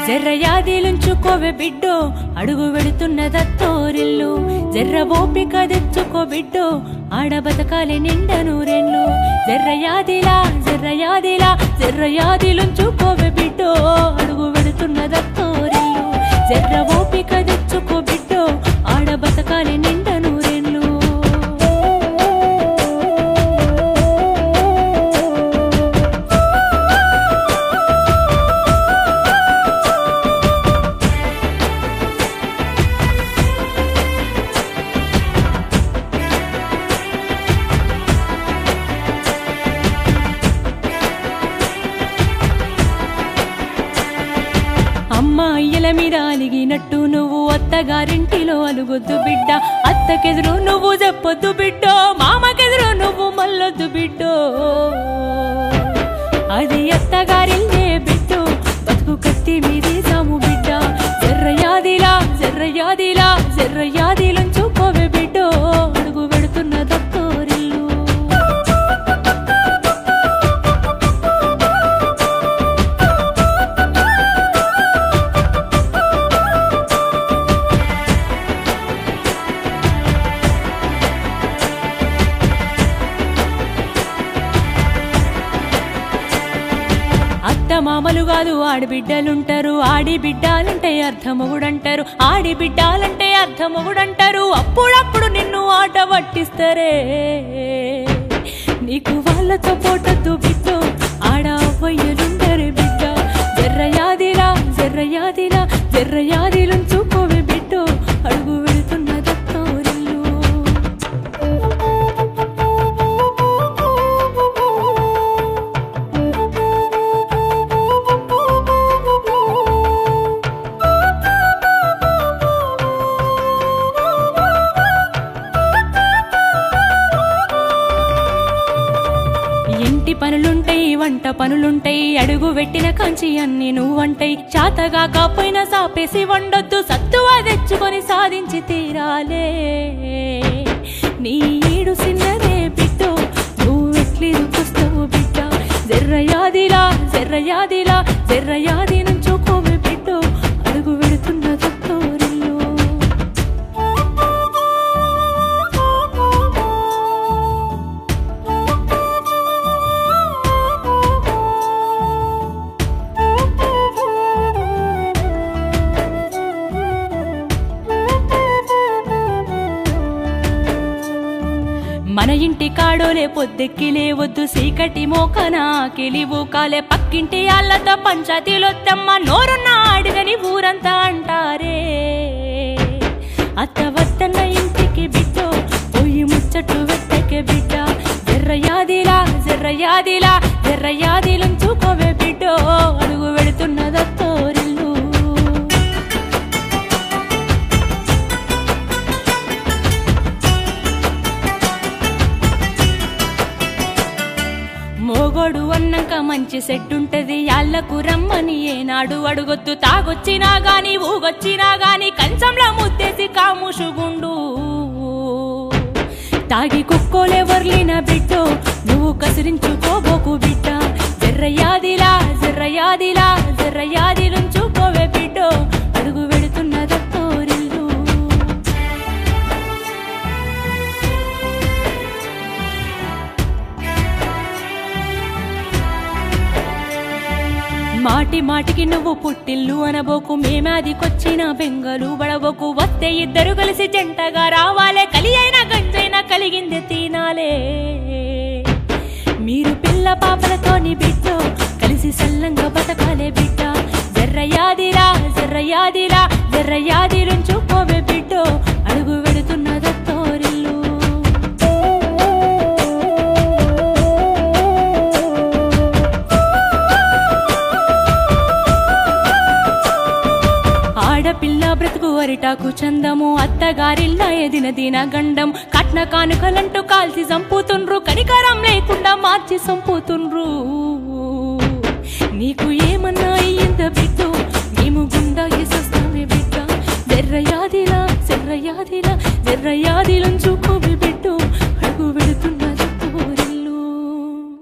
జర్రయాదిలుంచుకోవే బిడ్డో అడుగు వెడుతున్నదత్తోరిల్లు జర్ర ఓపిక తెచ్చుకో బిడ్డో ఆడ బతకాలి నిండ నూరెళ్ళు జర్రయాదిలా జర్రయాదిలా జర్రయాదిలుంచుకోవే బిడ్డో అడుగు వెడుతున్నదత్తోరిల్లు జర్ర ఓపిక తెచ్చుకో బిడ్డో ఆడ బతకాలి నిండ నూరెళ్ళు అమ్మ అయ్యల మీద అలిగినట్టు నువ్వు అత్తగారింటిలో అలుగొద్దు బిడ్డ అత్తకెదురు నువ్వు చెప్పొద్దు బిడ్డో మామకెదురు నువ్వు మల్లొద్దు బిడ్డో అది అత్తగారిల్లే బిడ్డో బతుకు కత్తి మీది సాము బిడ్డ జర్రయాదిలా జర్రయాదిలా జర్రయాదిలంచుకోవే బిడ్డో అడుగు పెడుతున్న దత్తోరిల్లు అత్త మామలు కాదు ఆడి బిడ్డలుంటారు ఆడి బిడ్డాలంటే అర్థమొగుడంటారు ఆడి బిడ్డాలంటే అర్థమొగుడంటారు అప్పుడప్పుడు నిన్ను ఆట పట్టిస్తారే నీకు వాళ్ళతో పోటద్దు బిడ్డ ఆడ అవ్వయ్యలుండరే బిడ్డ జర్రయాదిలా జర్రయాదిలా జర్రయాదిలుంచుకోవే బిడ్డ అడుగు వెళుతున్న దత్తోరిల్లు ఇంటి పనులుంటాయి వంట పనులుంటాయి అడుగు పెట్టిన కంచి అన్ని నువ్వంటాయి చాతగా కాపోయినా సాపేసి వండొద్దు సత్తువా తెచ్చుకొని సాధించి తీరాలే నీ ఈడు సిన్నదే బిడ్డో నువ్వెట్లి దుఃఖిస్తావు బిడ్డ జర్రయాదిలా జర్రయాదిలా జర్రయాది నుంచుకోవే బిడ్డో అడుగు పెడుతున్న దత్తోరిల్లు మన ఇంటి కాడోలే పొద్దెక్కి లేవద్దు సీకటి మోకన కెలివు కాలే పక్కింటి ఆళ్ళతో పంచాయతీలొత్తమ్మ నోరున్న ఆడిదని ఊరంతా అంటారే అత్త వద్దన్న ఇంటికి బిడ్డో పోయి ముచ్చట్లు వెట్టకే బిడ్డ జర్రయాదిలా జర్రయాదిలా జర్రయాదిలంచుకోవే బిడ్డో అడుగు వెళుతున్నదత్తోరిల్లు మోగోడు అన్నాక మంచి సెట్ ఉంటది యాళ్ళకు రమ్మని ఏనాడు అడుగొద్దు తాగొచ్చినా గాని ఊగొచ్చినా గాని కంచంలో ముత్తేసి కాముషుగుండు తాగి కుక్కోలే వర్లిన బిడ్డో నువ్వు కసిరించుకోబోకు బిడ్డ జర్రయాదిలా జర్రయాదిలా జర్రయాదిలుంచుకోవే బిడ్డో అడుగు వెడుతున్న దత్తోరిల్లు మాటి మాటికి నువ్వు పుట్టిల్లు అనబోకు మేమాదికొచ్చిన బెంగలు బడబోకు వస్తే ఇద్దరు కలిసి జంటగా రావాలే కలి అయినా గంజైనా కలిగింది తినాలే మీరు పిల్ల పాపలతోని బిడ్డ కలిసి సల్లంగా బతకాలే బిడ్డ జర్రయాదిరా జర్రయాదిరా జర్రయాదిరుంచుకోవే బిడ్డ అడుగు వెడుతున్న దత్తోరిల్లు ఆడపిల్ల బ్రతుకు అరిటాకు చందము అత్తగారిల్లా ఎదిన దిన గండం కట్న కానుకలంటూ కాల్చి చంపుతుండ్రు కనికరం లేకుండా మార్చి చంపుతుండ్రు నీకు ఏమన్నా అయ్యింద బిడ్డ మేము గుండా వేసొస్తామే బిడ్డ జర్రయాదిలా జర్రయాదిలా జర్రయాదిలంచు